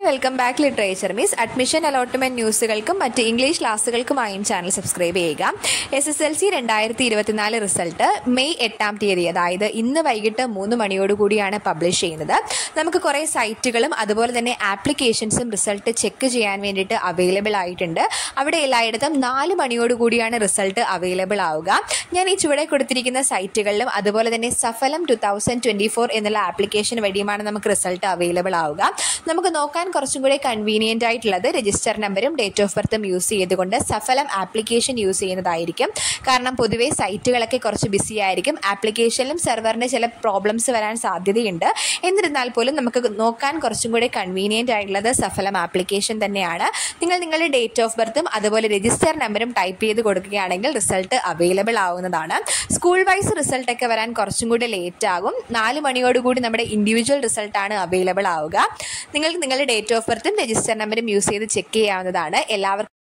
welcome back literature മീസ് admission allotment ന്യൂസുകൾക്കും മറ്റ് ഇംഗ്ലീഷ് ക്ലാസ്സുകൾക്കുമായും ചാനൽ സബ്സ്ക്രൈബ് ചെയ്യുക എസ് എസ് എൽ സി രണ്ടായിരത്തി ഇരുപത്തിനാല് റിസൾട്ട് മെയ് എട്ടാം തീയതി അതായത് ഇന്ന് വൈകിട്ട് മൂന്ന് മണിയോടുകൂടിയാണ് പബ്ലിഷ് ചെയ്യുന്നത് നമുക്ക് കുറേ സൈറ്റുകളും അതുപോലെ തന്നെ ആപ്ലിക്കേഷൻസും റിസൾട്ട് ചെക്ക് ചെയ്യാൻ വേണ്ടിയിട്ട് അവൈലബിൾ ആയിട്ടുണ്ട് അവിടെ എല്ലായിടത്തും നാല് മണിയോടുകൂടിയാണ് റിസൾട്ട് അവൈലബിൾ ആവുക ഞാൻ ഈ ചുവടെ കൊടുത്തിരിക്കുന്ന സൈറ്റുകളിലും അതുപോലെ തന്നെ Saphalam two thousand twenty four എന്നുള്ള ആപ്ലിക്കേഷൻ വഴിയുമാണ് നമുക്ക് റിസൾട്ട് അവൈലബിൾ ആവുക നമുക്ക് നോക്കാൻ കുറച്ചും കൂടി കൺവീനിയൻ്റ് ആയിട്ടുള്ളത് രജിസ്റ്റർ നമ്പറും ഡേറ്റ് ഓഫ് ബർത്തും യൂസ് ചെയ്തുകൊണ്ട് സഫലം ആപ്ലിക്കേഷൻ യൂസ് ചെയ്യുന്നതായിരിക്കും കാരണം പൊതുവേ സൈറ്റുകളൊക്കെ കുറച്ച് ബിസി ആയിരിക്കും ആപ്ലിക്കേഷനിലും സെർവറിൻ്റെ ചില പ്രോബ്ലംസ് വരാൻ സാധ്യതയുണ്ട് എന്നിരുന്നാൽ പോലും നമുക്ക് നോക്കാൻ കുറച്ചും കൂടി കൺവീനിയൻ്റ് ആയിട്ടുള്ളത് സഫലം ആപ്ലിക്കേഷൻ തന്നെയാണ് നിങ്ങൾ നിങ്ങളുടെ ഡേറ്റ് ഓഫ് ബർത്തും അതുപോലെ രജിസ്റ്റർ നമ്പറും ടൈപ്പ് ചെയ്ത് കൊടുക്കുകയാണെങ്കിൽ റിസൾട്ട് അവൈലബിൾ ആവുന്നതാണ് സ്കൂൾ വൈസ് റിസൾട്ട് ഒക്കെ വരാൻ കുറച്ചും കൂടി ലേറ്റ് ആകും നാല് മണിയോടുകൂടി നമ്മുടെ ഇൻഡിവിജ്വൽ റിസൾട്ടാണ് അവൈലബിൾ ആവുക നിങ്ങൾക്ക് നിങ്ങളുടെ ഡേറ്റ് ഓഫ് ബർത്തും രജിസ്റ്റർ നമ്പറും യൂസ് ചെയ്ത് ചെക്ക് ചെയ്യാവുന്നതാണ് എല്ലാവർക്കും